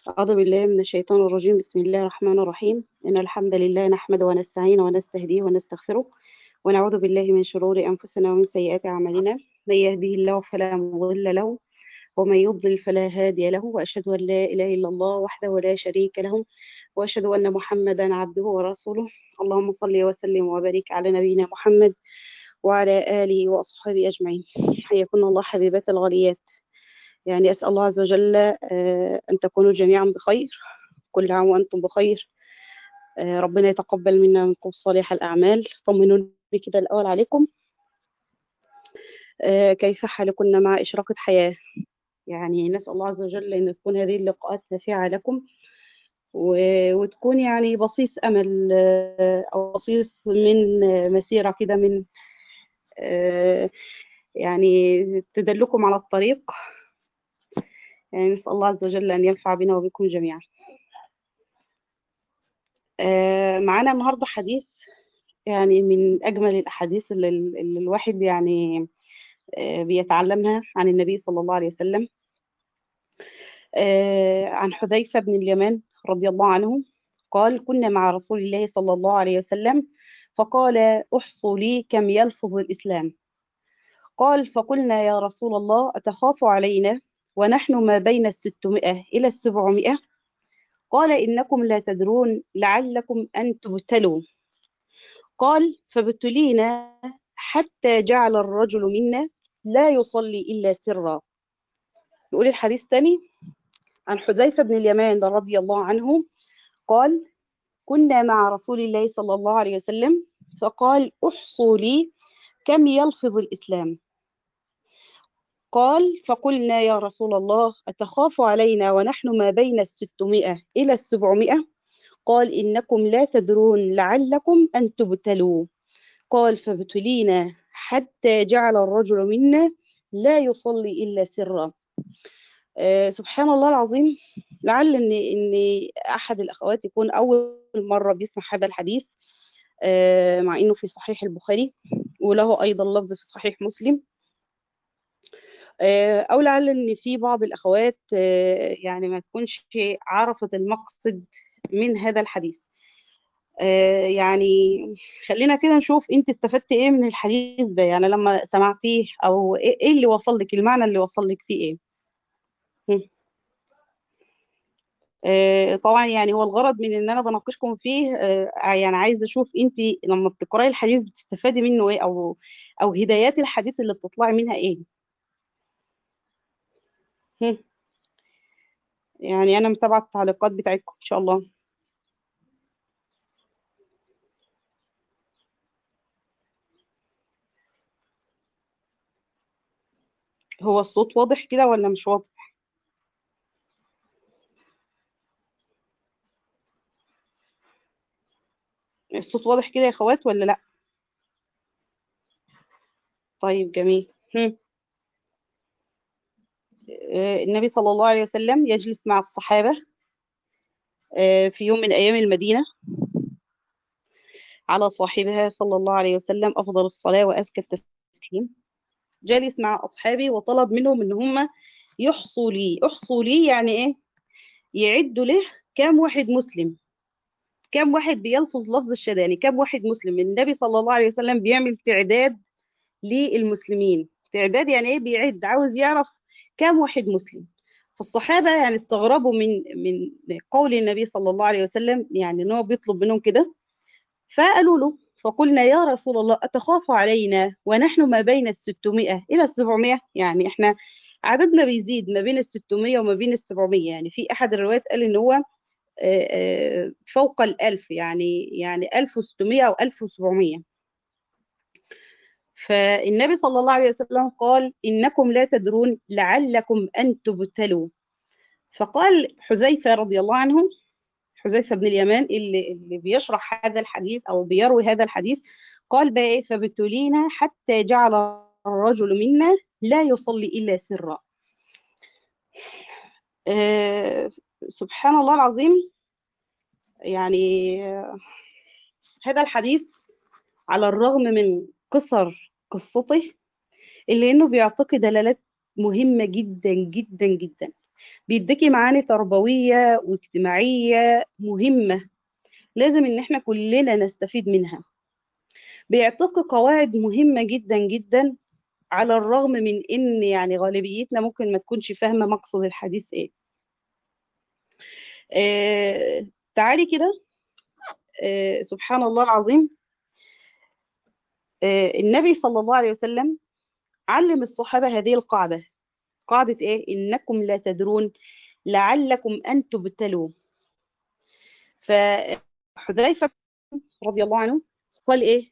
أعوذ بالله من الشيطان الرجيم بسم الله الرحمن الرحيم إن الحمد لله نحمده ونستعينه ونستهديه ونستغفره ونعوذ بالله من شرور أنفسنا ومن سيئات أعمالنا من يهده الله فلا مضل له ومن يضلل فلا هادي له وأشهد أن لا إله إلا الله وحده لا شريك له وأشهد أن محمدا عبده ورسوله اللهم صل وسلم وبارك على نبينا محمد وعلى آله وأصحابه أجمعين حياكم الله حبيبات الغاليات يعني أسأل الله عز وجل آه، أن تكونوا جميعا بخير كل عام وأنتم بخير آه، ربنا يتقبل منا ومنكم صالح الأعمال طمنوني كده الأول عليكم آه، كيف حالكن مع إشراقة حياة يعني نسأل الله عز وجل أن تكون هذه اللقاءات نافعة لكم و- وتكون يعني بصيص أمل آه، أو بصيص من آه، مسيرة كده من آه، يعني تدلكم على الطريق يعني نسأل الله عز وجل أن ينفع بنا وبكم جميعا آه، معانا النهاردة حديث يعني من أجمل الأحاديث اللي, اللي الواحد يعني آه، بيتعلمها عن النبي صلى الله عليه وسلم آه، عن حذيفة بن اليمان رضي الله عنه قال كنا مع رسول الله صلى الله عليه وسلم فقال احصوا لي كم يلفظ الإسلام قال فقلنا يا رسول الله أتخاف علينا ونحن ما بين الستمائة إلى السبعمائة قال إنكم لا تدرون لعلكم أن تبتلوا قال فابتلينا حتى جعل الرجل منا لا يصلي إلا سرا نقول الحديث تاني عن حذيفة بن اليمان رضي الله عنه قال كنا مع رسول الله صلى الله عليه وسلم فقال احصوا لي كم يلفظ الإسلام قال فقلنا يا رسول الله أتخاف علينا ونحن ما بين الستمائة إلى السبعمائة قال إنكم لا تدرون لعلكم أن تبتلوا قال فابتلينا حتى جعل الرجل منا لا يصلي إلا سرا آه سبحان الله العظيم لعل إن إن أحد الأخوات يكون أول مرة بيسمع هذا الحديث آه مع إنه في صحيح البخاري وله أيضا لفظ في صحيح مسلم آه، أو لعل إن في بعض الأخوات آه، يعني ما تكونش عرفت المقصد من هذا الحديث آه، يعني خلينا كده نشوف انت استفدت ايه من الحديث ده يعني لما سمعتيه او ايه إيه اللي وصل لك المعنى اللي وصل لك فيه ايه هم. آه، طبعا يعني هو الغرض من ان انا بناقشكم فيه آه، يعني عايزه اشوف انت لما بتقراي الحديث بتستفادي منه ايه او او هدايات الحديث اللي بتطلعي منها ايه هم. يعني انا متابعه التعليقات بتاعتكم ان شاء الله هو الصوت واضح كده ولا مش واضح الصوت واضح كده يا اخوات ولا لا طيب جميل هم. آه، النبي صلى الله عليه وسلم يجلس مع الصحابة آه، في يوم من أيام المدينة على صاحبها صلى الله عليه وسلم أفضل الصلاة وأزكى التسليم جالس مع أصحابه وطلب منهم إن هم يحصوا لي يحصوا لي يعني إيه يعدوا له كام واحد مسلم كام واحد بيلفظ لفظ الشهادة يعني كام واحد مسلم النبي صلى الله عليه وسلم بيعمل تعداد للمسلمين تعداد يعني ايه بيعد عاوز يعرف كام واحد مسلم فالصحابة يعني استغربوا من من قول النبي صلى الله عليه وسلم يعني ان هو بيطلب منهم كده فقالوا له فقلنا يا رسول الله أتخاف علينا ونحن ما بين الستمائة إلى السبعمائة يعني إحنا عددنا بيزيد ما بين الستمائة وما بين السبعمائة يعني في أحد الروايات قال إن هو آه، آه، فوق الألف يعني يعني ألف وستمائة أو ألف وسبعمائة فالنبي صلى الله عليه وسلم قال إنكم لا تدرون لعلكم أن تبتلوا فقال حذيفة رضي الله عنه حذيفة بن اليمان اللي, اللي بيشرح هذا الحديث أو بيروي هذا الحديث قال بقى إيه فابتلينا حتى جعل الرجل منا لا يصلي إلا سرا آه سبحان الله العظيم يعني آه، هذا الحديث على الرغم من قصر قصته إلا إنه بيعطيك دلالات مهمة جدا جدا جدا بيديكي معاني تربوية واجتماعية مهمة لازم ان احنا كلنا نستفيد منها بيعطيك قواعد مهمة جدا جدا على الرغم من ان يعني غالبيتنا ممكن ما تكونش فاهمة مقصد الحديث ايه آه تعالي كده آه سبحان الله العظيم آه النبي صلى الله عليه وسلم علم الصحابة هذه القاعدة قاعدة ايه انكم لا تدرون لعلكم ان تبتلوا فحذيفة رضي الله عنه قال ايه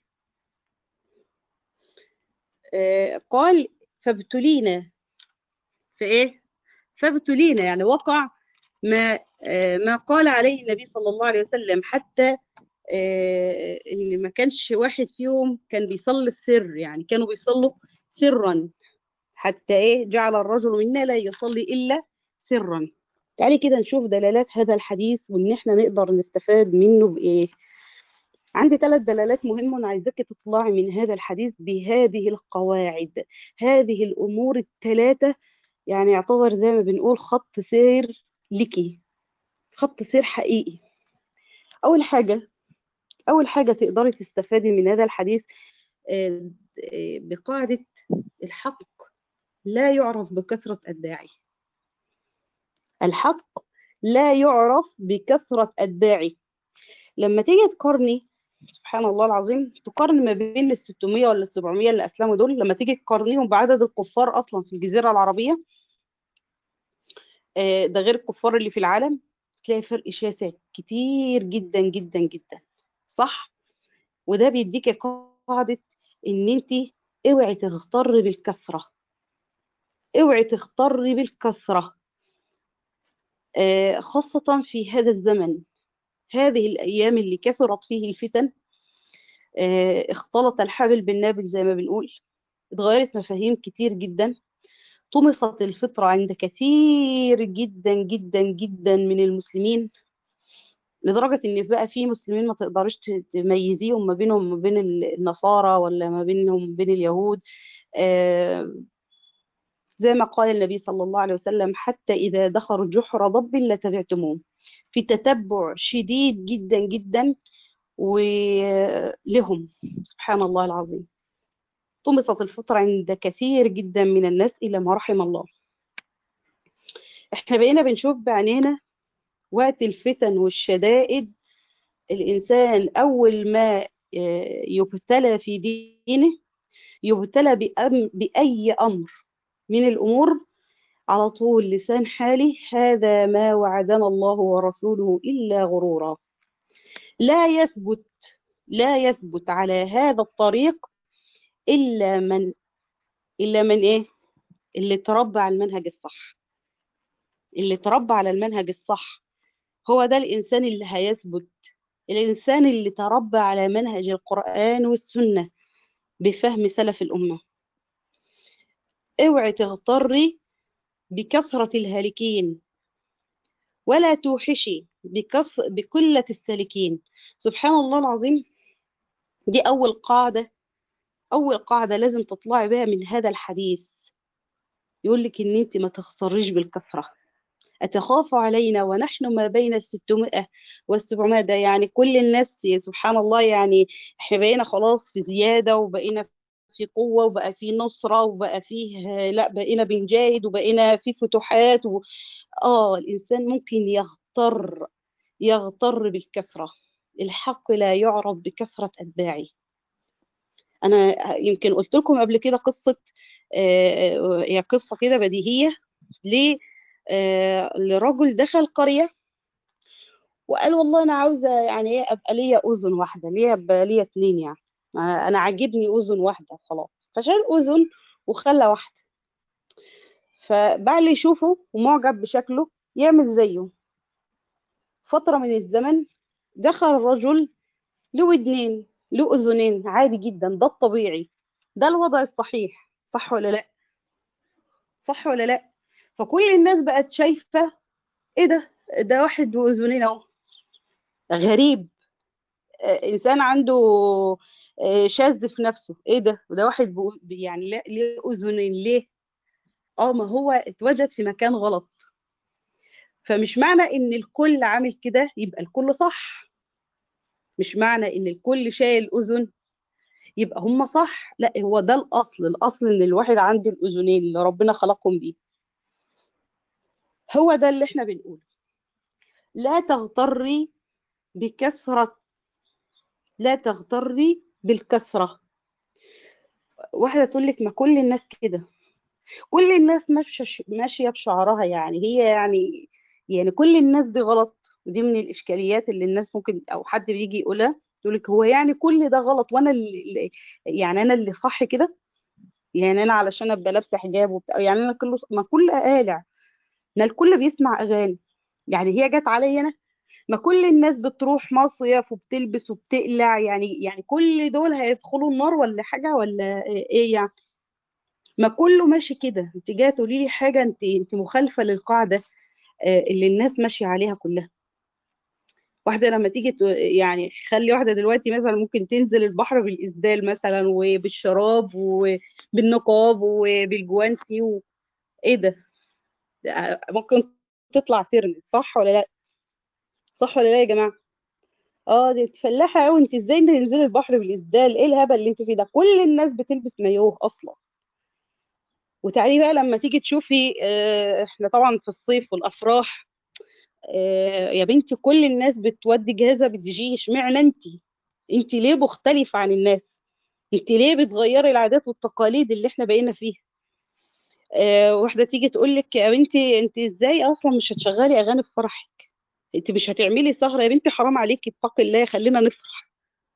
آه قال فابتلينا فايه فابتلينا يعني وقع ما آه ما قال عليه النبي صلى الله عليه وسلم حتى آه ان ما كانش واحد فيهم كان بيصلي السر يعني كانوا بيصلوا سرا حتى ايه جعل الرجل منا لا يصلي الا سرا تعالي كده نشوف دلالات هذا الحديث وان احنا نقدر نستفاد منه بايه عندي ثلاث دلالات مهمة أنا عايزاك تطلعي من هذا الحديث بهذه القواعد هذه الأمور الثلاثة يعني يعتبر زي ما بنقول خط سير لكي خط سير حقيقي أول حاجة أول حاجة تقدري تستفادي من هذا الحديث بقاعدة الحق لا يعرف بكثرة الداعي الحق لا يعرف بكثرة الداعي لما تيجي تقارني سبحان الله العظيم تقارن ما بين ال 600 ولا ال 700 اللي اسلموا دول لما تيجي تقارنيهم بعدد الكفار اصلا في الجزيره العربيه ده غير الكفار اللي في العالم تلاقي فرق شاسع كتير جدا جدا جدا صح وده بيديكي قاعده ان انت اوعي تغتري بالكثره اوعي تغتري بالكثره خاصه في هذا الزمن هذه الأيام اللي كثرت فيه الفتن اه اختلط الحبل بالنابل زي ما بنقول اتغيرت مفاهيم كتير جدا طمست الفطرة عند كثير جدا جدا جدا من المسلمين لدرجة ان بقى في مسلمين ما تقدرش تميزيهم ما بينهم ما بين النصارى ولا ما بينهم ما بين اليهود اه زي ما قال النبي صلى الله عليه وسلم حتى إذا دخلوا جحر ضب لتبعتموه في تتبع شديد جدا جدا ولهم سبحان الله العظيم طمست الفطرة عند كثير جدا من الناس إلى ما رحم الله احنا بقينا بنشوف بعينينا وقت الفتن والشدائد الإنسان أول ما يبتلى في دينه يبتلى بأي أمر من الأمور على طول لسان حالي هذا ما وعدنا الله ورسوله إلا غرورا لا يثبت لا يثبت على هذا الطريق إلا من إلا من إيه اللي تربى على المنهج الصح اللي تربى على المنهج الصح هو ده الإنسان اللي هيثبت الإنسان اللي تربى على منهج القرآن والسنة بفهم سلف الأمة اوعي تغتري بكثرة الهالكين ولا توحشي بكف بكلة السالكين سبحان الله العظيم دي أول قاعدة أول قاعدة لازم تطلعي بها من هذا الحديث يقول لك إن أنت ما تخسريش بالكثرة أتخاف علينا ونحن ما بين الستمائة والسبعمائة ده يعني كل الناس سبحان الله يعني احنا بقينا خلاص في زيادة وبقينا في قوة وبقى في نصرة وبقى فيه لا بقينا بنجاهد وبقينا في فتوحات و... اه الإنسان ممكن يغتر يغتر بالكثرة الحق لا يعرف بكثرة أتباعه أنا يمكن قلت لكم قبل كده قصة آه هي قصة كده بديهية ل آه لرجل دخل قرية وقال والله أنا عاوزة يعني إيه أبقى ليا أذن واحدة ليا أبقى ليا اتنين يعني انا عاجبني اذن واحده خلاص فشال اذن وخلى واحده فبقى اللي يشوفه ومعجب بشكله يعمل زيه فتره من الزمن دخل الرجل له ودنين له اذنين عادي جدا ده الطبيعي ده الوضع الصحيح صح ولا لا صح ولا لا فكل الناس بقت شايفه ايه ده ده واحد واذنين اهو غريب انسان عنده شاذ في نفسه ايه ده وده واحد يعني ليه اذنين ليه اه ما هو اتوجد في مكان غلط فمش معنى ان الكل عامل كده يبقى الكل صح مش معنى ان الكل شايل اذن يبقى هم صح لا هو ده الاصل الاصل ان الواحد عنده الاذنين اللي ربنا خلقهم بيه هو ده اللي احنا بنقوله لا تغتري بكثرة لا تغتري بالكثرة واحدة تقول لك ما كل الناس كده كل الناس ماشية ماشية بشعرها يعني هي يعني يعني كل الناس دي غلط ودي من الإشكاليات اللي الناس ممكن أو حد بيجي يقولها يقول لك هو يعني كل ده غلط وأنا اللي يعني أنا اللي صح كده يعني أنا علشان أبقى لابسة حجاب وبتاع يعني أنا كله ما كل قالع ما الكل بيسمع أغاني يعني هي جت عليا أنا ما كل الناس بتروح مصيف وبتلبس وبتقلع يعني يعني كل دول هيدخلوا النار ولا حاجة ولا ايه يعني ما كله ماشي كده انت جايه تقولي لي حاجة انت انت مخالفة للقاعدة اللي الناس ماشية عليها كلها واحدة لما تيجي ت- يعني خلي واحدة دلوقتي مثلا ممكن تنزل البحر بالإسدال مثلا وبالشراب وبالنقاب وبالجوانتي و... ايه ده ده ممكن تطلع ترند صح ولا لا صح ولا لا يا جماعة اه دي فلاحة قوي انت ازاي تنزلي البحر بالإسدال ايه الهبل اللي انت فيه ده كل الناس بتلبس مايوه اصلا وتعالي بقى لما تيجي تشوفي آه، احنا طبعا في الصيف والافراح آه، يا بنتي كل الناس بتودي جهازها بالدي جي اشمعنى انت انت ليه مختلفة عن الناس انت ليه بتغيري العادات والتقاليد اللي احنا بقينا فيها آه، واحدة تيجي تقول لك يا بنتي انت ازاي اصلا مش هتشغلي اغاني في فرحك انت مش هتعملي سهرة يا بنتي حرام عليكي اتقي الله خلينا نفرح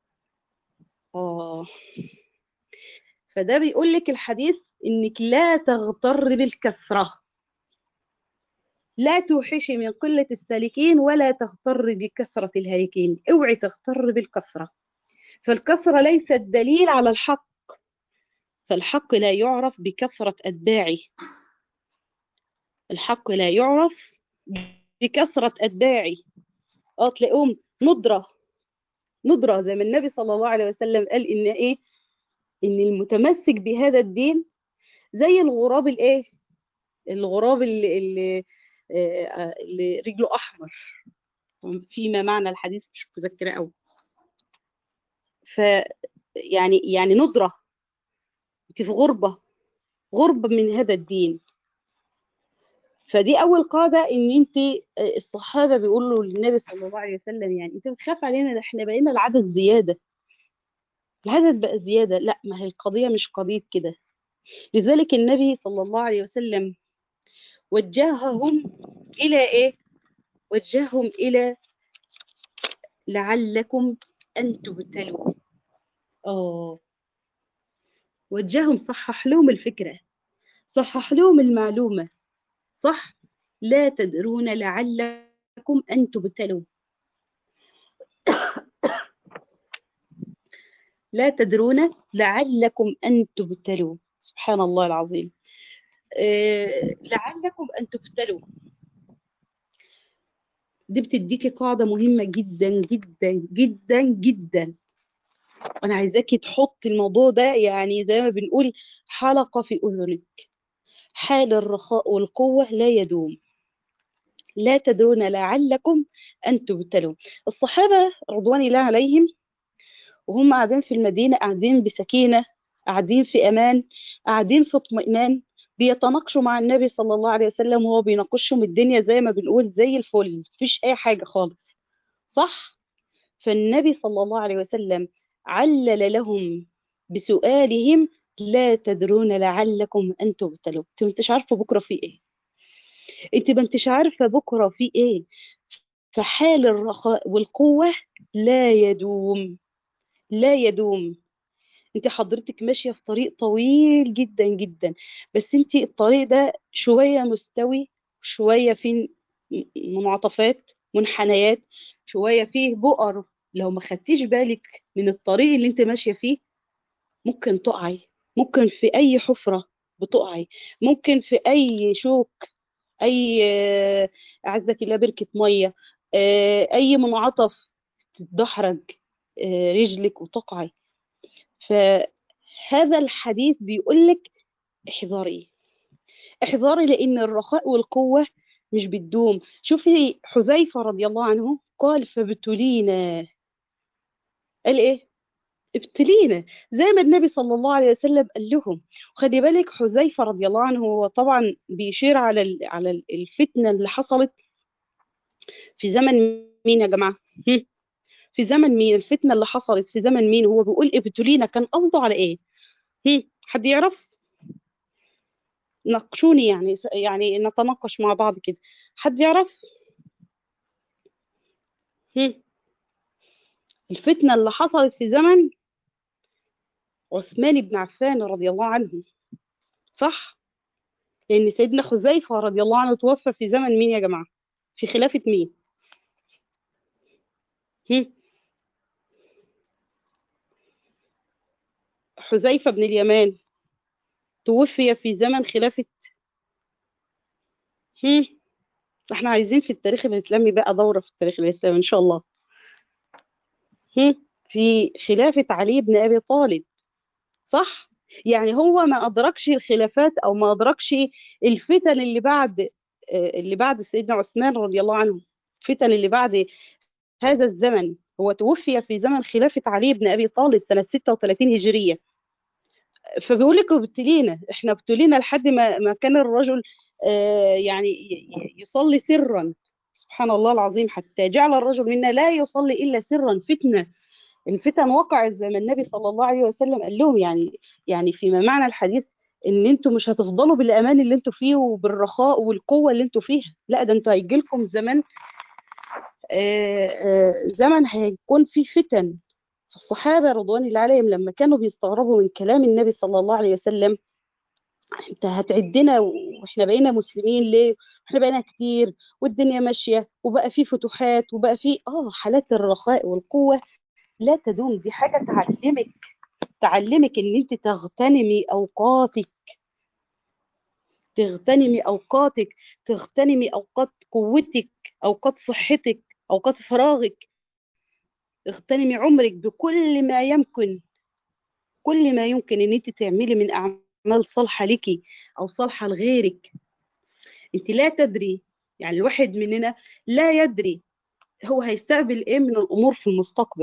اه فده بيقول لك الحديث انك لا تغتر بالكثرة لا توحشي من قلة السالكين ولا تغتر بكثرة الهالكين اوعي تغتر بالكثرة فالكثرة ليست دليل على الحق فالحق لا يعرف بكثرة أتباعه الحق لا يعرف بكثرة أتباعه اه تلاقيهم ندرة ندرة زي ما النبي صلى الله عليه وسلم قال إن إيه إن المتمسك بهذا الدين زي الغراب الإيه الغراب اللي, اللي, آه، اللي رجله أحمر فيما معنى الحديث مش متذكرة أوي ف يعني يعني ندرة انت في غربة غربة من هذا الدين فدي أول قاعدة إن أنت الصحابة بيقولوا للنبي صلى الله عليه وسلم يعني أنت بتخاف علينا ده إحنا بقينا العدد زيادة العدد بقى زيادة لا ما هي القضية مش قضية كده لذلك النبي صلى الله عليه وسلم وجههم إلى إيه؟ وجههم إلى لعلكم أن تبتلوا آه وجههم صحح لهم الفكرة صحح لهم المعلومة صح لا تدرون لعلكم أن تبتلوا لا تدرون لعلكم أن تبتلوا سبحان الله العظيم آه، لعلكم أن تبتلوا دي بتديكي قاعدة مهمة جدا جدا جدا جدا أنا عايزاكي تحطي الموضوع ده يعني زي ما بنقول حلقة في أذنك حال الرخاء والقوة لا يدوم لا تدرون لعلكم أن تبتلوا الصحابة رضوان الله عليهم وهم قاعدين في المدينة قاعدين بسكينة قاعدين في أمان قاعدين في اطمئنان بيتناقشوا مع النبي صلى الله عليه وسلم وهو بيناقشهم الدنيا زي ما بنقول زي الفل مفيش أي حاجة خالص صح فالنبي صلى الله عليه وسلم علل لهم بسؤالهم لا تدرون لعلكم أن تبتلوا انت ما انتش عارفة بكرة في ايه انت ما انتش عارفة بكرة في ايه فحال الرخاء والقوة لا يدوم لا يدوم انت حضرتك ماشية في طريق طويل جدا جدا بس انت الطريق ده شوية مستوي شوية فيه منعطفات منحنيات شوية فيه بؤر لو ما خدتيش بالك من الطريق اللي انت ماشية فيه ممكن تقعي ممكن في اي حفرة بتقعي ممكن في اي شوك اي آه، اعزك الله بركة مية آه، اي منعطف تتدحرج آه، رجلك وتقعي فهذا الحديث بيقول لك احذري احذري لان الرخاء والقوة مش بتدوم شوفي حذيفة رضي الله عنه قال فابتلينا قال ايه ابتلينا زي ما النبي صلى الله عليه وسلم قال لهم وخلي بالك حذيفة رضي الله عنه هو طبعا بيشير على ال- على ال- الفتنة اللي حصلت في زمن مين يا جماعة هم؟ في زمن مين الفتنة اللي حصلت في زمن مين هو بيقول ابتلينا كان قصده على ايه هم؟ حد يعرف ناقشوني يعني يعني نتناقش مع بعض كده حد يعرف هم؟ الفتنة اللي حصلت في زمن عثمان بن عفان رضي الله عنه صح لأن سيدنا حذيفة رضي الله عنه توفى في زمن مين يا جماعة في خلافة مين هم؟ حذيفة بن اليمان توفي في زمن خلافة هم؟ احنا عايزين في التاريخ الإسلامي بقى دورة في التاريخ الإسلامي إن شاء الله هم؟ في خلافة علي بن أبي طالب صح يعني هو ما أدركش الخلافات أو ما أدركش الفتن اللي بعد آه، اللي بعد سيدنا عثمان رضي الله عنه الفتن اللي بعد هذا الزمن هو توفي في زمن خلافة علي بن أبي طالب سنة 36 هجرية فبيقول لك ابتلينا احنا ابتلينا لحد ما ما كان الرجل آه، يعني ي- ي- يصلي سرا سبحان الله العظيم حتى جعل الرجل منا لا يصلي إلا سرا فتنة الفتن وقعت زي ما النبي صلى الله عليه وسلم قال لهم يعني يعني فيما معنى الحديث ان انتوا مش هتفضلوا بالامان اللي انتوا فيه وبالرخاء والقوه اللي انتوا فيها لا ده انتوا هيجي لكم زمان آه، آه، زمن هيكون فيه فتن الصحابه رضوان الله عليهم لما كانوا بيستغربوا من كلام النبي صلى الله عليه وسلم انت هتعدنا واحنا بقينا مسلمين ليه احنا بقينا كتير والدنيا ماشيه وبقى في فتوحات وبقى في اه حالات الرخاء والقوه لا تدوم دي حاجه تعلمك تعلمك ان انت تغتنمي اوقاتك تغتنمي اوقاتك تغتنمي اوقات قوتك اوقات صحتك اوقات فراغك اغتنمي عمرك بكل ما يمكن كل ما يمكن ان انت تعملي من اعمال صالحه لك او صالحه لغيرك انت لا تدري يعني الواحد مننا لا يدري هو هيستقبل ايه من الامور في المستقبل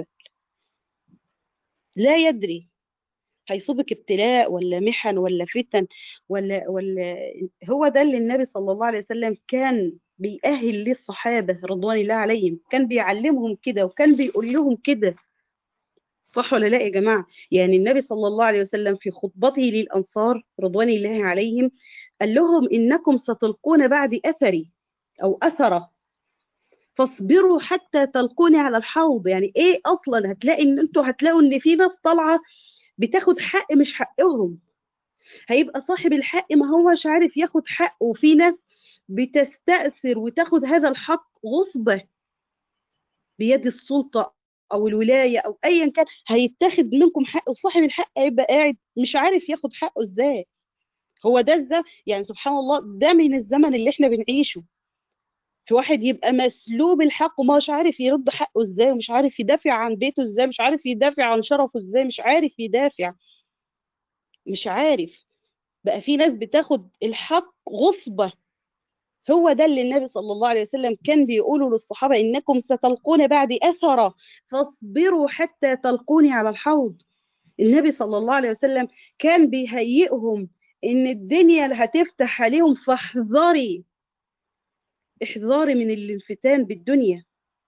لا يدري هيصيبك ابتلاء ولا محن ولا فتن ولا ولا هو ده اللي النبي صلى الله عليه وسلم كان بيأهل ليه الصحابة رضوان الله عليهم كان بيعلمهم كده وكان بيقول لهم كده صح ولا لا يا جماعة يعني النبي صلى الله عليه وسلم في خطبته للأنصار رضوان الله عليهم قال لهم إنكم ستلقون بعد أثري أو أثرة فاصبروا حتى تلقوني على الحوض يعني ايه اصلا هتلاقي ان انتوا هتلاقوا ان في ناس طالعه بتاخد حق مش حقهم هيبقى صاحب الحق ما هوش عارف ياخد حقه وفي ناس بتستأثر وتاخد هذا الحق غصبة بيد السلطة أو الولاية أو أيا كان هيتاخد منكم حق وصاحب الحق هيبقى قاعد مش عارف ياخد حقه إزاي هو ده الزمن يعني سبحان الله ده من الزمن اللي احنا بنعيشه في واحد يبقى مسلوب الحق ومش عارف يرد حقه ازاي ومش عارف يدافع عن بيته ازاي مش عارف يدافع عن شرفه ازاي مش عارف يدافع مش عارف بقى في ناس بتاخد الحق غصبة هو ده اللي النبي صلى الله عليه وسلم كان بيقوله للصحابة إنكم ستلقون بعد أثرة فاصبروا حتى تلقوني على الحوض النبي صلى الله عليه وسلم كان بيهيئهم إن الدنيا هتفتح عليهم فاحذري احذري من الانفتان بالدنيا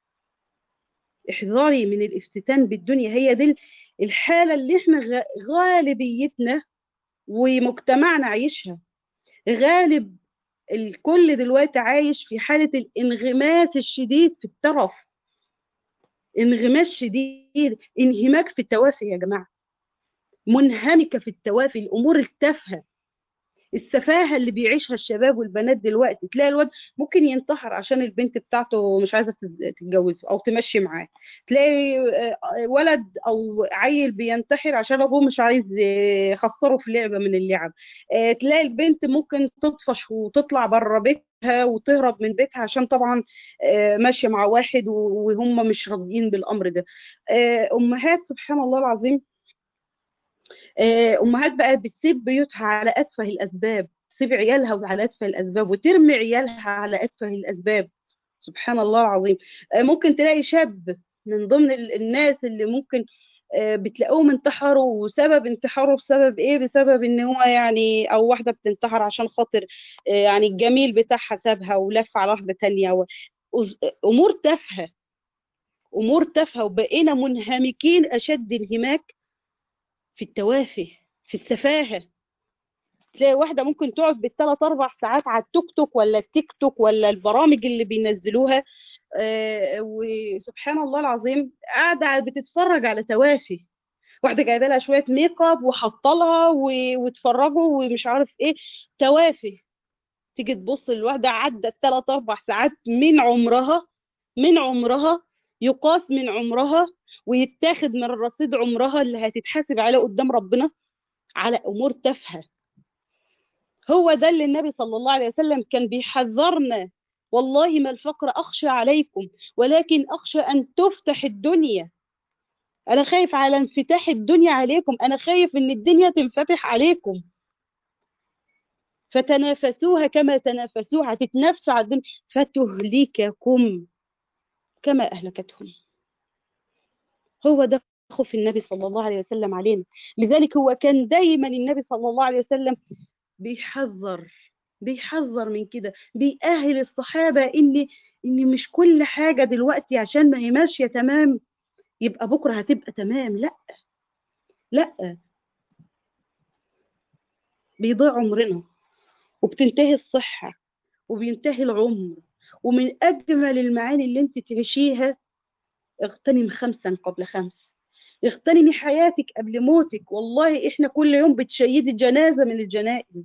احذري من الافتتان بالدنيا هي دي الحالة اللي احنا غالبيتنا ومجتمعنا عايشها غالب الكل دلوقتي عايش في حالة الانغماس الشديد في الترف انغماس شديد انهماك في التوافه يا جماعة منهمكة في التوافه الأمور التافهة السفاهة اللي بيعيشها الشباب والبنات دلوقتي تلاقي الواد ممكن ينتحر عشان البنت بتاعته مش عايزة تتجوزه أو تمشي معاه تلاقي ولد أو عيل بينتحر عشان أبوه مش عايز يخسره في لعبة من اللعب تلاقي البنت ممكن تطفش وتطلع بره بيتها وتهرب من بيتها عشان طبعا ماشية مع واحد وهم مش راضيين بالأمر ده أمهات سبحان الله العظيم امهات بقى بتسيب بيوتها على اتفه الاسباب وتسيب عيالها على أتفه الأسباب وترمي عيالها على أتفه الأسباب سبحان الله العظيم ممكن تلاقي شاب من ضمن الناس اللي ممكن بتلاقوهم انتحروا وسبب انتحاره بسبب ايه بسبب ان هو يعني او واحده بتنتحر عشان خاطر يعني الجميل بتاعها سابها ولف على واحده تانية امور تافهه امور تافهه وبقينا منهمكين اشد انهماك في التوافه في السفاهه تلاقي واحده ممكن تقعد بالثلاث اربع ساعات على التيك توك ولا التيك توك ولا البرامج اللي بينزلوها آه وسبحان الله العظيم قاعده بتتفرج على توافه واحده جايبه لها شويه ميك اب وحاطه لها وتفرجوا ومش عارف ايه توافه تيجي تبص للواحده عدت ثلاث اربع ساعات من عمرها من عمرها يقاس من عمرها ويتاخد من رصيد عمرها اللي هتتحاسب عليه قدام ربنا على امور تافهه هو ده اللي النبي صلى الله عليه وسلم كان بيحذرنا والله ما الفقر أخشى عليكم ولكن أخشى أن تفتح الدنيا أنا خايف على انفتاح الدنيا عليكم أنا خايف أن الدنيا تنفتح عليكم فتنافسوها كما تنافسوها تتنافسوا على الدنيا فتهلككم كما أهلكتهم هو ده خوف النبي صلى الله عليه وسلم علينا لذلك هو كان دايما النبي صلى الله عليه وسلم بيحذر بيحذر من كده بيأهل الصحابة إن إن مش كل حاجة دلوقتي عشان ما هي ماشية تمام يبقى بكرة هتبقى تمام لا لا بيضيع عمرنا وبتنتهي الصحة وبينتهي العمر ومن أجمل المعاني اللي انت تعيشيها اغتنم خمسا قبل خمس اغتنمي حياتك قبل موتك والله احنا كل يوم بتشيدي جنازة من الجنائز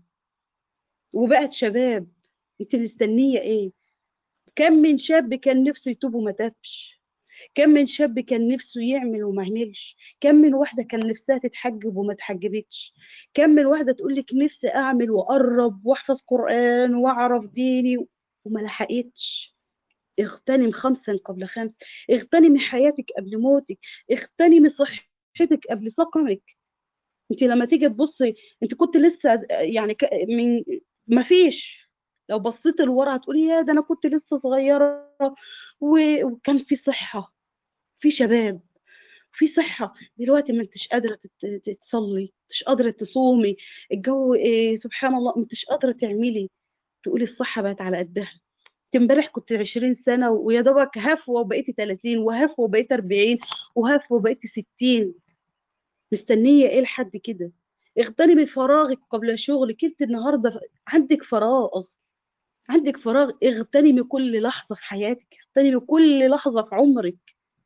وبقت شباب انت مستنيه ايه كم من شاب كان نفسه يتوب وما تابش كم من شاب كان نفسه يعمل وما عملش كم من واحدة كان نفسها تتحجب وما تحجبتش كم من واحدة تقول لك نفسي أعمل وأقرب وأحفظ قرآن وأعرف ديني وما لحقتش اغتنم خمسا قبل خمس اغتنمي حياتك قبل موتك اغتنمي صحتك قبل سقمك انت لما تيجي تبصي انت كنت لسه يعني من ما فيش لو بصيت لورا هتقولي يا ده انا كنت لسه صغيره وكان في صحه في شباب في صحة دلوقتي ما انتش قادرة تصلي مش قادرة تصومي الجو إيه سبحان الله ما انتش قادرة تعملي تقولي الصحة بقت على قدها امبارح كنت 20 سنة ويا دوبك هفوة وبقيتي 30 وهفوة وبقيت 40 وهفوة وبقيت 60 مستنية ايه لحد كده اغتنمي فراغك قبل شغلك انت النهارده عندك فراغ عندك فراغ اغتنمي كل لحظة في حياتك اغتنمي كل لحظة في عمرك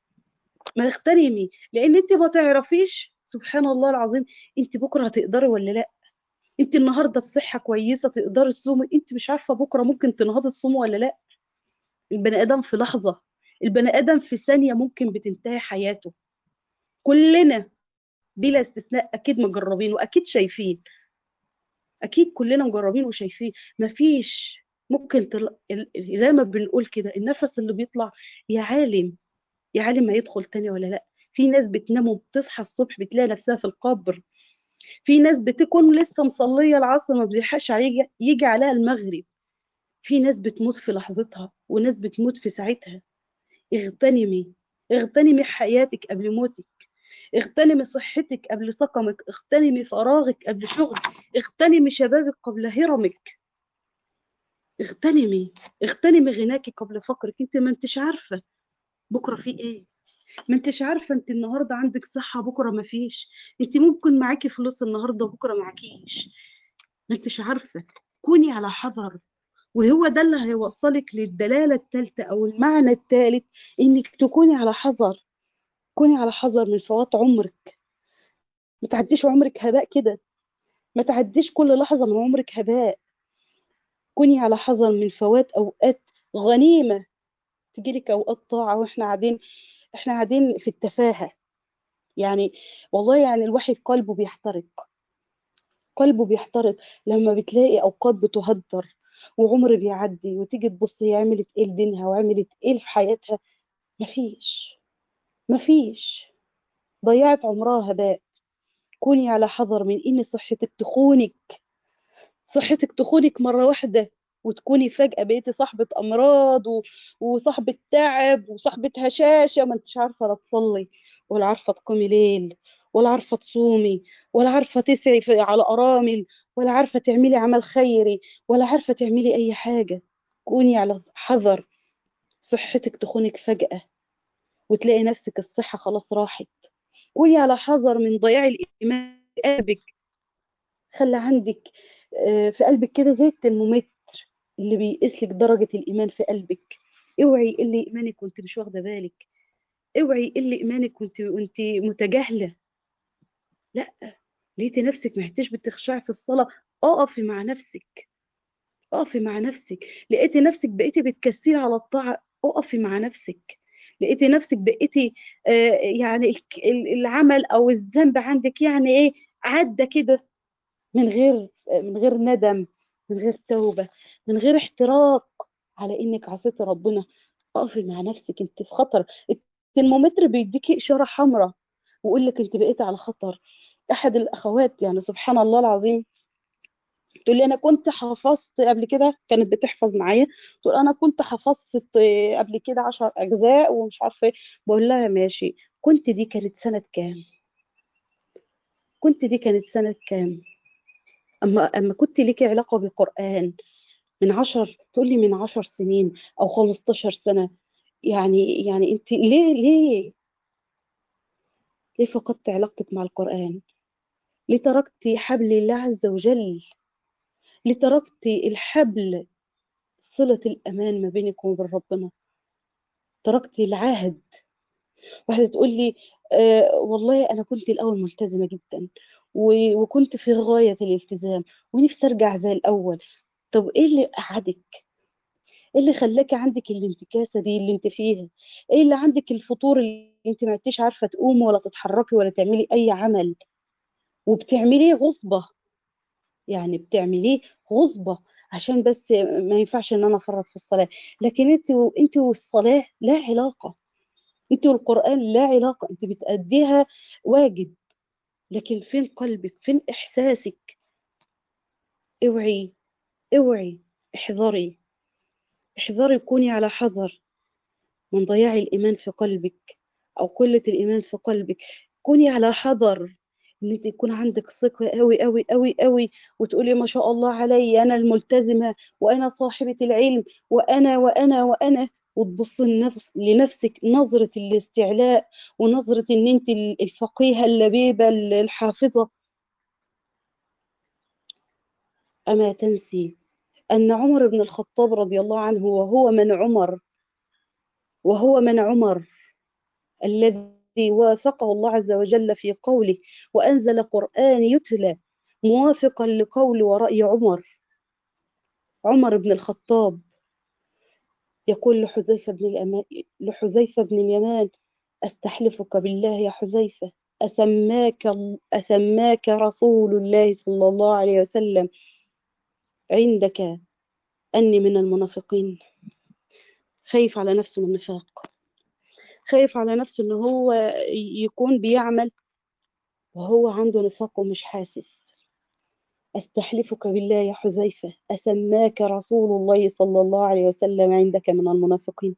ما اغتنمي لان انت ما تعرفيش سبحان الله العظيم انت بكرة هتقدري ولا لا انت النهاردة بصحة كويسة تقدري تصومي انت مش عارفة بكرة ممكن تنهضي تصومي ولا لا البني ادم في لحظة البني ادم في ثانية ممكن بتنتهي حياته كلنا بلا استثناء اكيد مجربين واكيد شايفين اكيد كلنا مجربين وشايفين مفيش ممكن تل... زي ما بنقول كده النفس اللي بيطلع يا عالم يا عالم ما يدخل تاني ولا لا في ناس بتنام وبتصحى الصبح بتلاقي نفسها في القبر في ناس بتكون لسه مصلية العصر ما بيلحقش يجي, يجي عليها المغرب في ناس بتموت في لحظتها وناس بتموت في ساعتها اغتنمي اغتنمي حياتك قبل موتك اغتنمي صحتك قبل سقمك اغتنمي فراغك قبل شغلك اغتنمي شبابك قبل هرمك اغتنمي اغتنمي غناكي قبل فقرك انت ما انتش عارفه بكره في ايه ما انتش عارفه انت النهارده عندك صحه بكره ما فيش انت ممكن معاكي فلوس النهارده وبكره معاكيش ما انتش عارفه كوني على حذر وهو ده اللي هيوصلك للدلاله الثالثه او المعنى الثالث انك تكوني على حذر كوني على حذر من فوات عمرك ما تعديش عمرك هباء كده ما تعديش كل لحظه من عمرك هباء كوني على حذر من فوات اوقات غنيمه تجيلك اوقات طاعه واحنا قاعدين احنا قاعدين في التفاهه يعني والله يعني الواحد قلبه بيحترق قلبه بيحترق لما بتلاقي اوقات بتهدر وعمر بيعدي وتيجي تبص هي عملت ايه لدينها وعملت ايه في حياتها مفيش مفيش ضيعت عمرها هباء كوني على حذر من ان صحتك تخونك صحتك تخونك مرة واحدة وتكوني فجأة بقيتي صاحبة أمراض و... وصاحبة تعب وصاحبة هشاشة ما انتش عارفة لا تصلي ولا عارفة تقومي ليل ولا عارفة تصومي ولا عارفة تسعي في... على أرامل ولا عارفة تعملي عمل خيري ولا عارفة تعملي أي حاجة كوني على حذر صحتك تخونك فجأة وتلاقي نفسك الصحة خلاص راحت كوني على حذر من ضياع الإيمان في قلبك خلي عندك آه، في قلبك كده زي الترمومتر اللي بيقيس لك درجة الإيمان في قلبك اوعي اللي إيمانك وانت مش واخدة بالك اوعي اللي إيمانك وانت وانت متجاهلة لا لقيتي نفسك محتاج بتخشعي في الصلاة اقفي مع نفسك اقفي مع نفسك لقيتي نفسك بقيتي بتكسري على الطاعة اقفي مع نفسك لقيتي نفسك بقيتي آه يعني الك- ال- العمل او الذنب عندك يعني ايه عدى كده من غير من غير ندم من غير توبة من غير احتراق على انك عصيتي ربنا اقفي مع نفسك انت في خطر الترمومتر بيديكي اشارة حمراء ويقول لك انت بقيتي على خطر احد الاخوات يعني سبحان الله العظيم تقول لي انا كنت حفظت قبل كده كانت بتحفظ معايا تقول انا كنت حفظت آه، قبل كده عشر اجزاء ومش عارفه ايه بقول لها ماشي كنت دي كانت سنه كام كنت دي كانت سنه كام اما اما كنت ليكي علاقه بالقران من عشر تقول لي من عشر سنين او 15 سنه يعني يعني انت ليه ليه ليه فقدت علاقتك مع القران ليه تركتي حبل الله عز وجل ليه تركتي الحبل صله الامان ما بينك وبين ربنا تركتي العهد واحدة تقول لي آه والله أنا كنت الأول ملتزمة جدا و- وكنت في غاية الالتزام ونفسي أرجع زي الأول طب إيه اللي قعدك؟ إيه اللي خلاكي عندك الانتكاسة دي اللي أنت فيها؟ إيه اللي عندك الفطور اللي أنت ما عدتيش عارفة تقومي ولا تتحركي ولا تعملي أي عمل وبتعمليه غصبة يعني بتعمليه غصبة عشان بس ما ينفعش إن أنا أفرط في الصلاة لكن أنت و... أنت والصلاة لا علاقة أنت والقرآن لا علاقة أنت بتأديها واجب لكن فين قلبك فين إحساسك اوعي اوعي احذري احذري كوني على حذر من ضياع الإيمان في قلبك أو قلة الإيمان في قلبك كوني على حذر ان انت يكون عندك ثقة قوي قوي قوي قوي وتقولي ما شاء الله علي انا الملتزمة وانا صاحبة العلم وانا وانا وانا وتبص النفس لنفسك نظرة الاستعلاء ونظرة ان انت الفقيهة اللبيبة الحافظة أما تنسي أن عمر بن الخطاب رضي الله عنه وهو من عمر وهو من عمر الذي وافقه الله عز وجل في قوله وأنزل قرآن يتلى موافقا لقول ورأي عمر عمر بن الخطاب يقول لحذيفة بن الأمان لحذيفة بن اليمان أستحلفك بالله يا حذيفة أسماك أسماك رسول الله صلى الله عليه وسلم عندك أني من المنافقين خايف على نفسه من النفاق خايف على نفسه ان هو يكون بيعمل وهو عنده نفاق ومش حاسس استحلفك بالله يا حذيفة أسماك رسول الله صلى الله عليه وسلم عندك من المنافقين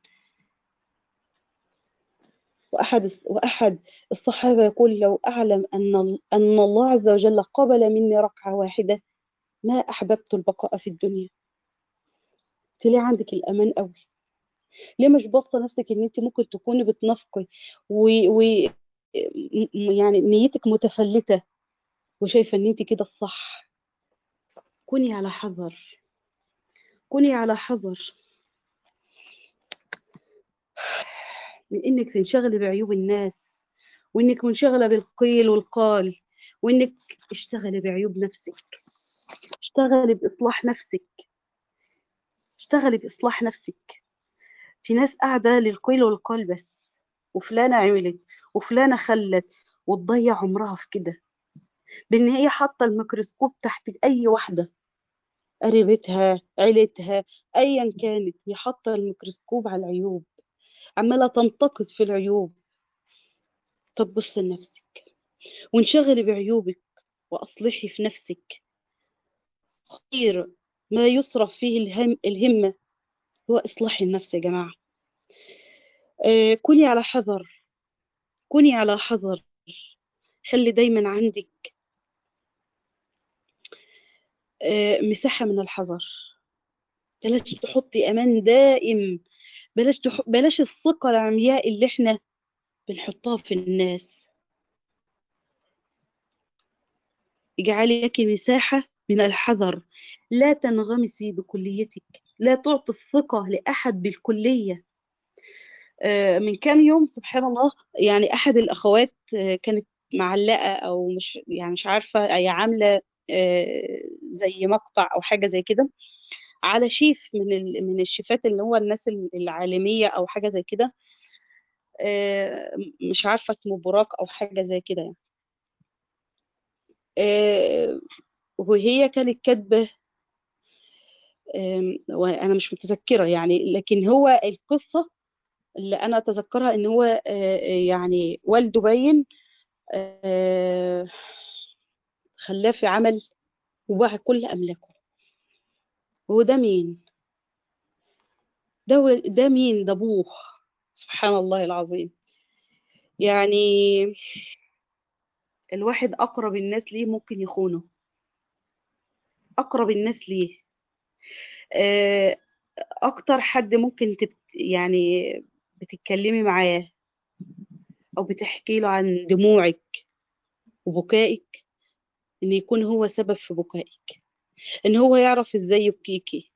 وأحد وأحد الصحابة يقول لو أعلم أن أن الله عز وجل قبل مني ركعة واحدة ما أحببت البقاء في الدنيا تلاقي عندك الأمان قوي ليه مش باصه نفسك ان انت ممكن تكوني بتنافقي و... و... يعني نيتك متفلته وشايفه ان انت كده الصح كوني على حذر كوني على حذر من انك تنشغلي بعيوب الناس وانك منشغله بالقيل والقال وانك اشتغلي بعيوب نفسك اشتغلي باصلاح نفسك اشتغلي باصلاح نفسك في ناس قاعده للقيل والقال بس وفلانه عملت وفلانه خلت وتضيع عمرها في كده بان هي حاطه الميكروسكوب تحت اي واحده قريبتها عيلتها ايا كانت هي حاطه الميكروسكوب على العيوب عماله تنتقد في العيوب طب بص لنفسك وانشغلي بعيوبك واصلحي في نفسك خير ما يصرف فيه الهم الهمة هو إصلاح النفس يا جماعة آه، كوني على حذر كوني على حذر خلي دايما عندك آه، مساحة من الحذر بلاش تحطي أمان دائم بلاش تح... بلاش الثقة العمياء اللي احنا بنحطها في الناس اجعلي لك مساحة من الحذر لا تنغمسي بكليتك لا تعطي الثقة لأحد بالكلية آه، من كام يوم سبحان الله يعني أحد الأخوات آه، كانت معلقة أو مش يعني مش عارفة هي عاملة آه، زي مقطع أو حاجة زي كده على شيف من ال- من الشيفات اللي هو الناس العالمية أو حاجة زي كده آه، مش عارفة اسمه براك أو حاجة زي كده يعني آه، وهي كانت كاتبة آم، وأنا مش متذكرة يعني لكن هو القصة اللي أنا أتذكرها إن هو آه، يعني والده باين آه، خلاه في عمل وباع كل أملاكه وهو ده مين؟ ده و- ده مين؟ ده أبوه سبحان الله العظيم يعني الواحد أقرب الناس ليه ممكن يخونه أقرب الناس ليه آه، أكتر حد ممكن تت يعني بتتكلمي معاه أو بتحكي له عن دموعك وبكائك إن يكون هو سبب في بكائك إن هو يعرف إزاي يبكيكي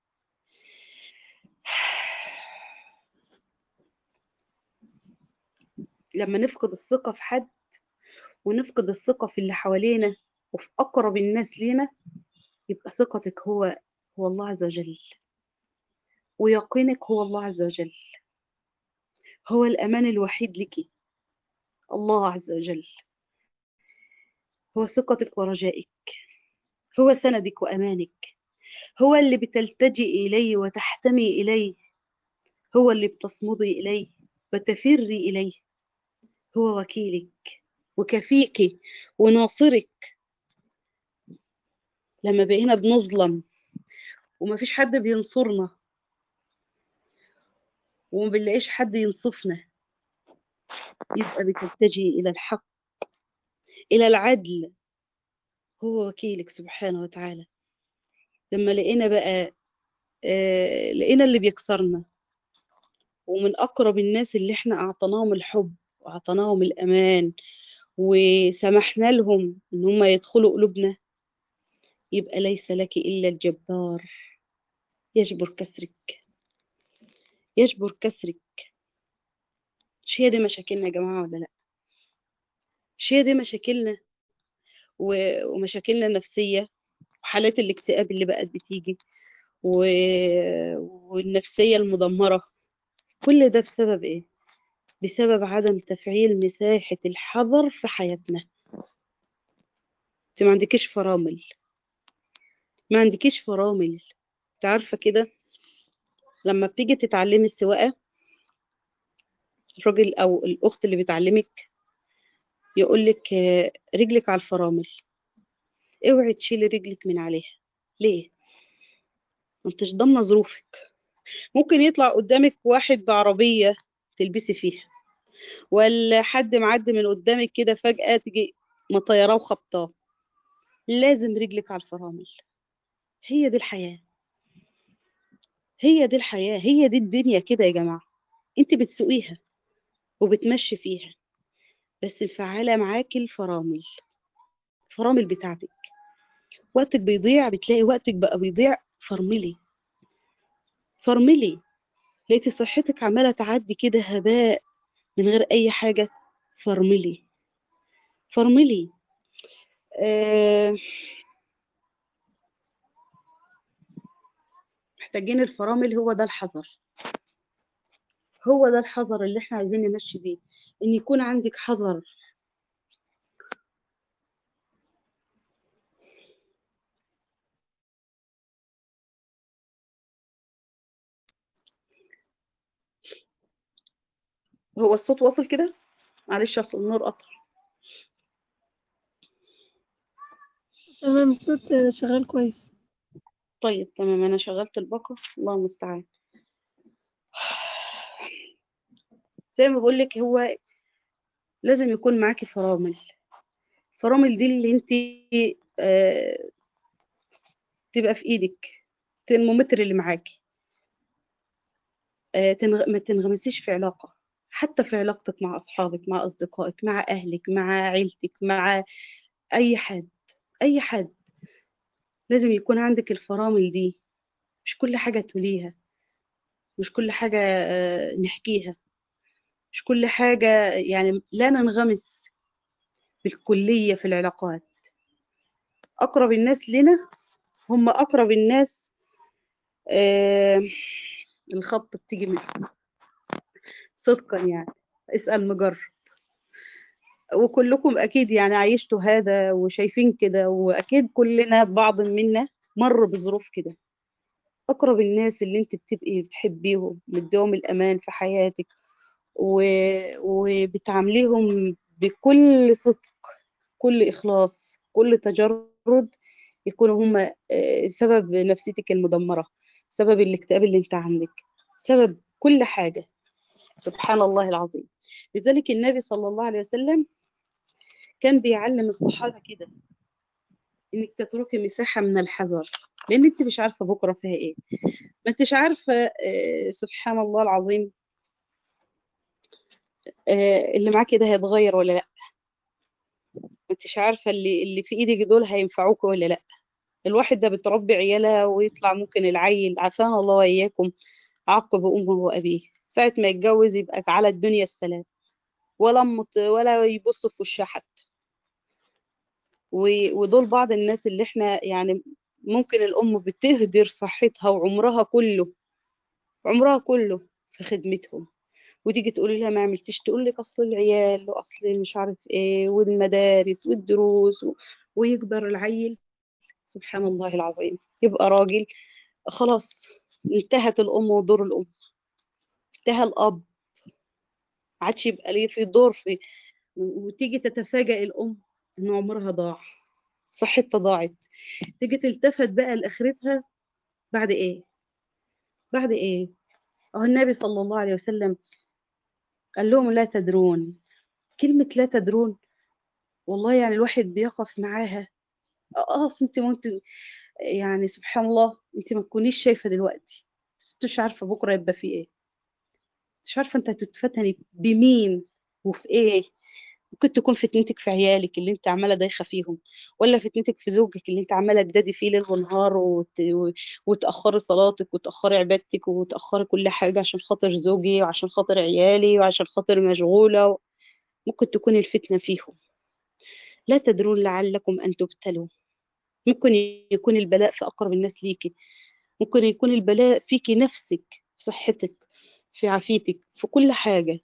لما نفقد الثقة في حد ونفقد الثقة في اللي حوالينا وفي أقرب الناس لينا يبقى ثقتك هو هو الله عز وجل ويقينك هو الله عز وجل هو الأمان الوحيد لك الله عز وجل هو ثقتك ورجائك هو سندك وأمانك هو اللي بتلتجئي إليه وتحتمي إليه هو اللي بتصمدي إليه وتفري إليه هو وكيلك وكفيك وناصرك لما بقينا بنظلم ومفيش حد بينصرنا وما بنلاقيش حد ينصفنا يبقى بتلتجئي إلى الحق إلى العدل هو وكيلك سبحانه وتعالى لما لقينا بقى آه لقينا اللي بيكسرنا ومن أقرب الناس اللي احنا أعطيناهم الحب وأعطيناهم الأمان وسمحنا لهم إن هم يدخلوا قلوبنا يبقى ليس لك إلا الجبار يجبر كسرك يجبر كسرك مش هي دي مشاكلنا يا جماعة ولا لأ مش هي دي مشاكلنا و- ومشاكلنا النفسية وحالات الاكتئاب اللي بقت بتيجي و... والنفسية المدمرة كل ده بسبب ايه بسبب عدم تفعيل مساحة الحذر في حياتنا انت ما عندكيش فرامل ما عندكيش فرامل انت عارفة كده لما بتيجي تتعلمي السواقة الراجل او الاخت اللي بتعلمك يقولك آه، رجلك على الفرامل اوعي تشيلي رجلك من عليها ليه ما انتش ضامنه ظروفك ممكن يطلع قدامك واحد بعربيه تلبسي فيها ولا حد معدي من قدامك كده فجأة تجي مطيراه وخبطاه لازم رجلك على الفرامل هي دي الحياة هي دي الحياة هي دي الدنيا كده يا جماعة انت بتسوقيها وبتمشي فيها بس الفعالة معاكي الفرامل الفرامل بتاعتك وقتك بيضيع بتلاقي وقتك بقى بيضيع فرملي فرملي لقيتي صحتك عمالة تعدي كده هباء من غير أي حاجة فرملي فرملي آه محتاجين الفرامل هو ده الحذر هو ده الحذر اللي احنا عايزين نمشي بيه ان يكون عندك حذر هو الصوت واصل كده معلش اصل النور قطع تمام الصوت شغال كويس طيب تمام أنا شغلت الباقة الله المستعان زي ما بقول لك هو لازم يكون معاكي فرامل الفرامل دي اللي انت آه تبقى في ايدك الترمومتر اللي معاكي آه تنغ... ما تنغمسيش في علاقة حتى في علاقتك مع أصحابك مع أصدقائك مع أهلك مع عيلتك مع أي حد أي حد لازم يكون عندك الفرامل دي مش كل حاجة تقوليها مش كل حاجة آه نحكيها مش كل حاجة يعني لا ننغمس بالكلية في العلاقات أقرب الناس لنا هم أقرب الناس آه الخط بتيجي من صدقا يعني اسأل مجرب وكلكم أكيد يعني عايشتوا هذا وشايفين كده وأكيد كلنا بعض منا مر بظروف كده أقرب الناس اللي أنت بتبقي بتحبيهم مديهم الأمان في حياتك و... وبتعامليهم بكل صدق كل إخلاص كل تجرد يكونوا هم سبب نفسيتك المدمرة سبب الاكتئاب اللي انت عندك سبب كل حاجة سبحان الله العظيم لذلك النبي صلى الله عليه وسلم كان بيعلم الصحابة كده انك تتركي مساحة من الحذر لان انت مش عارفة بكرة فيها ايه ما انتش عارفة سبحان الله العظيم اللي معاكي ده هيتغير ولا لا ما انتش عارفة اللي اللي في ايدك دول هينفعوك ولا لا الواحد ده بتربي عيالها ويطلع ممكن العيل عافانا الله واياكم عقب امه وابيه ساعة ما يتجوز يبقى على الدنيا السلام ولا مت ولا يبص في وشها حتى ودول بعض الناس اللي احنا يعني ممكن الام بتهدر صحتها وعمرها كله عمرها كله في خدمتهم وتيجي تقولي لها ما عملتيش تقول لك اصل العيال واصل مش عارف ايه والمدارس والدروس و... ويكبر العيل سبحان الله العظيم يبقى راجل خلاص انتهت الام ودور الام انتهى الاب عادش يبقى ليه في دور في وتيجي تتفاجئ الام ان عمرها ضاع صحتها ضاعت تيجي تلتفت بقى لاخرتها بعد ايه بعد ايه اهو النبي صلى الله عليه وسلم قال لهم لا تدرون كلمة لا تدرون والله يعني الواحد بيقف معاها اه انت ممكن يعني سبحان الله انت ما تكونيش شايفة دلوقتي مش عارفة بكرة يبقى في ايه مش عارفة انت هتتفتني بمين وفي ايه ممكن تكون فتنتك في عيالك اللي انت عماله دايخه فيهم ولا فتنتك في زوجك اللي انت عماله تدادي فيه ليل ونهار وت... وتاخري صلاتك وتاخري عبادتك وتاخري كل حاجه عشان خاطر زوجي وعشان خاطر عيالي وعشان خاطر مشغوله ممكن تكون الفتنه فيهم لا تدرون لعلكم ان تبتلوا ممكن يكون البلاء في اقرب الناس ليكي ممكن يكون البلاء فيكي نفسك في صحتك في عافيتك في كل حاجه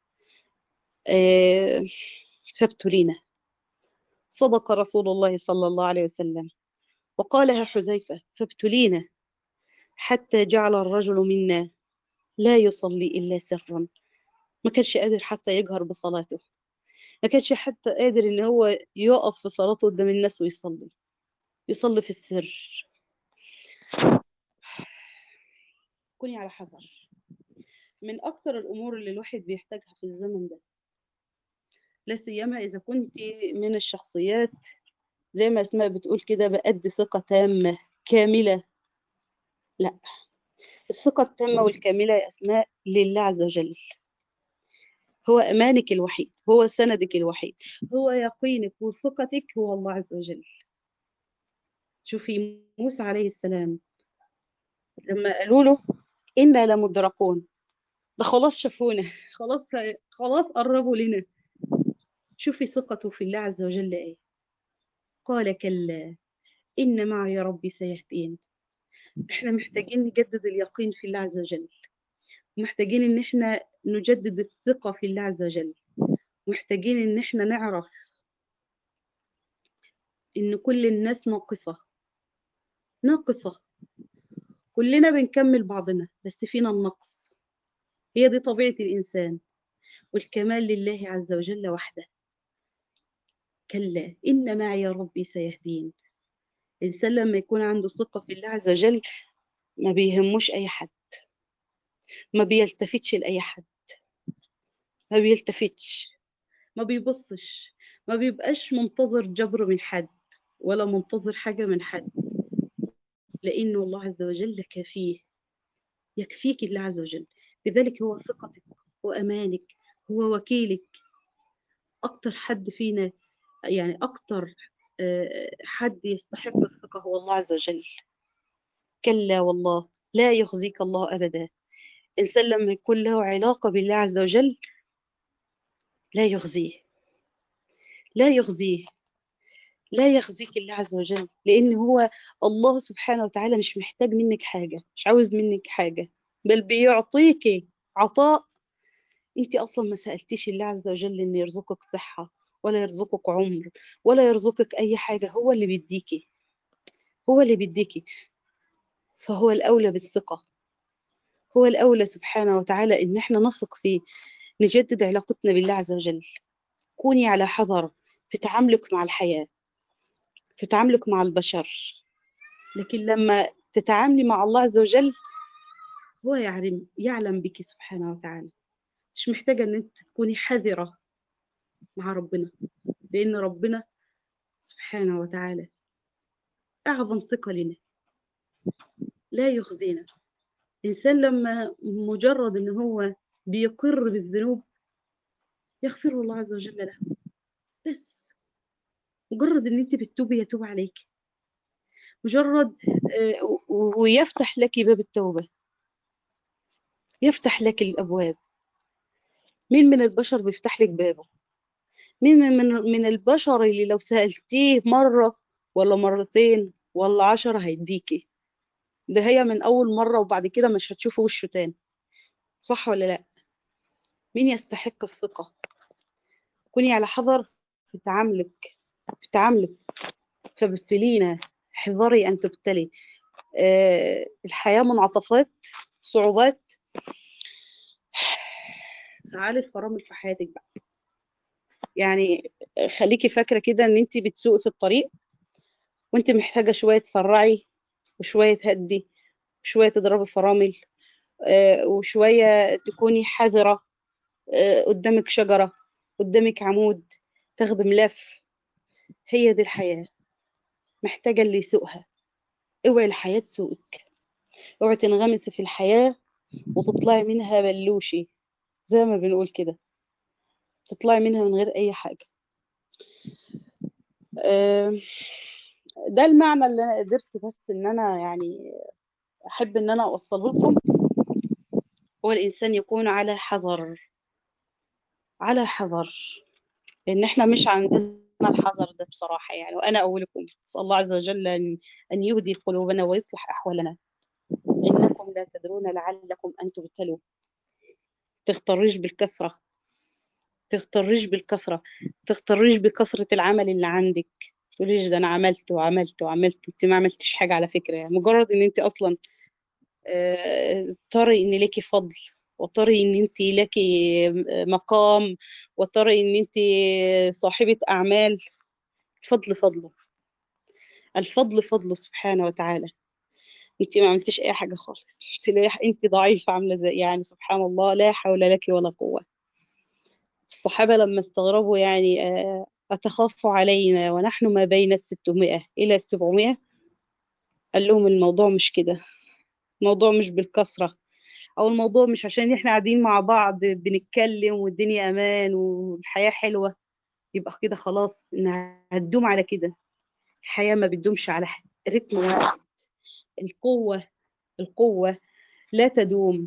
آه فابتلينا صدق رسول الله صلى الله عليه وسلم وقالها حذيفة فابتلينا حتى جعل الرجل منا لا يصلي إلا سرا ما كانش قادر حتى يجهر بصلاته ما كانش حتى قادر ان هو يقف في صلاته قدام الناس ويصلي يصلي في السر كوني على حذر من اكثر الامور اللي الواحد بيحتاجها في الزمن ده لا سيما إذا كنت من الشخصيات زي ما اسماء بتقول كده بأدي ثقة تامة كاملة لا الثقة التامة والكاملة يا أسماء لله عز وجل هو أمانك الوحيد هو سندك الوحيد هو يقينك وثقتك هو الله عز وجل شوفي موسى عليه السلام لما قالوا له إنا لمدركون ده خلاص شافونا خلاص خلاص قربوا لنا شوفي ثقته في الله عز وجل ايه قال كلا إن معي ربي سيهدين احنا محتاجين نجدد اليقين في الله عز وجل ومحتاجين ان احنا نجدد الثقة في الله عز وجل محتاجين ان احنا نعرف ان كل الناس ناقصة ناقصة كلنا بنكمل بعضنا بس فينا النقص هي دي طبيعة الإنسان والكمال لله عز وجل وحده كلا إن معي ربي سيهدين الإنسان لما يكون عنده ثقة في الله عز وجل ما بيهموش أي حد ما بيلتفتش لأي حد ما بيلتفتش ما بيبصش ما بيبقاش منتظر جبر من حد ولا منتظر حاجة من حد لأنه الله عز وجل كفيه يكفيك الله عز وجل لذلك هو ثقتك وأمانك هو وكيلك أكتر حد فينا يعني أكتر حد يستحق الثقة هو الله عز وجل كلا والله لا يخزيك الله أبدا إنسان لما يكون له علاقة بالله عز وجل لا يخزيه لا يخزيه لا يخزيك الله عز وجل لأن هو الله سبحانه وتعالى مش محتاج منك حاجة مش عاوز منك حاجة بل بيعطيك عطاء انت اصلا ما سألتيش الله عز وجل ان يرزقك صحة ولا يرزقك عمر ولا يرزقك اي حاجة هو اللي بيديكي هو اللي بيديكي فهو الاولى بالثقة هو الاولى سبحانه وتعالى ان احنا نثق فيه نجدد علاقتنا بالله عز وجل كوني على حذر في تعاملك مع الحياة في تعاملك مع البشر لكن لما تتعاملي مع الله عز وجل هو يعلم يعلم بك سبحانه وتعالى مش محتاجة ان انت تكوني حذرة مع ربنا لان ربنا سبحانه وتعالى اعظم ثقة لنا لا يخزينا الانسان لما مجرد ان هو بيقر بالذنوب يغفر الله عز وجل له بس مجرد ان انت بتتوبي يتوب عليك مجرد ويفتح لك باب التوبة يفتح لك الأبواب مين من البشر بيفتح لك بابه مين من, من البشر اللي لو سألتيه مرة ولا مرتين ولا عشرة هيديكي ده هي من أول مرة وبعد كده مش هتشوفه وشه تاني صح ولا لا مين يستحق الثقة كوني على حذر في تعاملك في تعاملك فابتلينا احذري أن تبتلي أه الحياة منعطفات صعوبات تعالي الفرامل في حياتك بقى يعني خليكي فاكرة كده ان انت بتسوقي في الطريق وانت محتاجة شوية تسرعي وشوية تهدي وشوية تضربي فرامل أه وشوية تكوني حذرة أه قدامك شجرة قدامك عمود تاخدي ملف هي دي الحياة محتاجة اللي يسوقها اوعي الحياة تسوقك اوعي تنغمسي في الحياة وتطلعي منها بلوشي زي ما بنقول كده تطلعي منها من غير اي حاجة ده المعنى اللي انا قدرت بس ان انا يعني احب ان انا اوصله لكم هو الانسان يكون على حذر على حذر لان احنا مش عندنا الحذر ده بصراحة يعني وانا اولكم اسال الله عز وجل ان ان يهدي قلوبنا ويصلح احوالنا انكم لا تدرون لعلكم ان تبتلوا تغتريش بالكثرة تغتريش بالكثرة تغتريش بكثرة العمل اللي عندك تقوليش ده انا عملت وعملت وعملت انت ما عملتش حاجة على فكرة يعني مجرد ان انت اصلا تري ان ليكي فضل وتري ان انت ليكي مقام وتري ان انت صاحبة اعمال الفضل فضله الفضل فضله سبحانه وتعالى انت ما عملتيش اي حاجة خالص تلاقي انت ضعيفة عاملة زي يعني سبحان الله لا حول لك ولا قوة الصحابة لما استغربوا يعني أتخاف علينا ونحن ما بين الستمائة إلى السبعمائة قال لهم الموضوع مش كده الموضوع مش بالكثرة أو الموضوع مش عشان إحنا قاعدين مع بعض بنتكلم والدنيا أمان والحياة حلوة يبقى كده خلاص إنها هتدوم على كده الحياة ما بتدومش على رتم واحد القوة القوة لا تدوم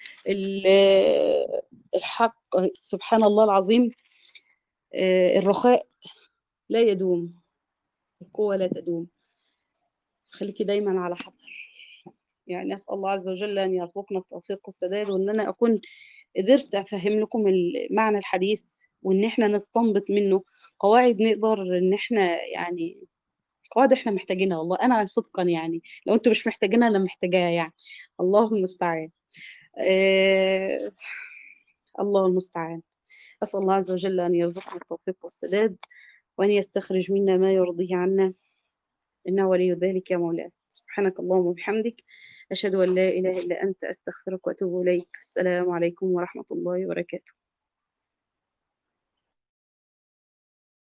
الحق سبحان الله العظيم الرخاء لا يدوم القوة لا تدوم خليكي دايما على حذر يعني أسأل الله عز وجل أن يرزقنا التوفيق والسداد وأن أنا أكون قدرت أفهم لكم معنى الحديث وأن احنا نستنبط منه قواعد نقدر أن احنا يعني قواعد احنا محتاجينها والله أنا صدقا يعني لو أنتوا مش محتاجينها أنا محتاجاها يعني الله المستعان آه الله المستعان أسأل الله عز وجل أن يرزقنا التوفيق والسداد وأن يستخرج منا ما يرضيه عنا إنه ولي ذلك مولاه سبحانك اللهم وبحمدك أشهد أن لا إله إلا أنت أستغفرك وأتوب إليك السلام عليكم ورحمة الله وبركاته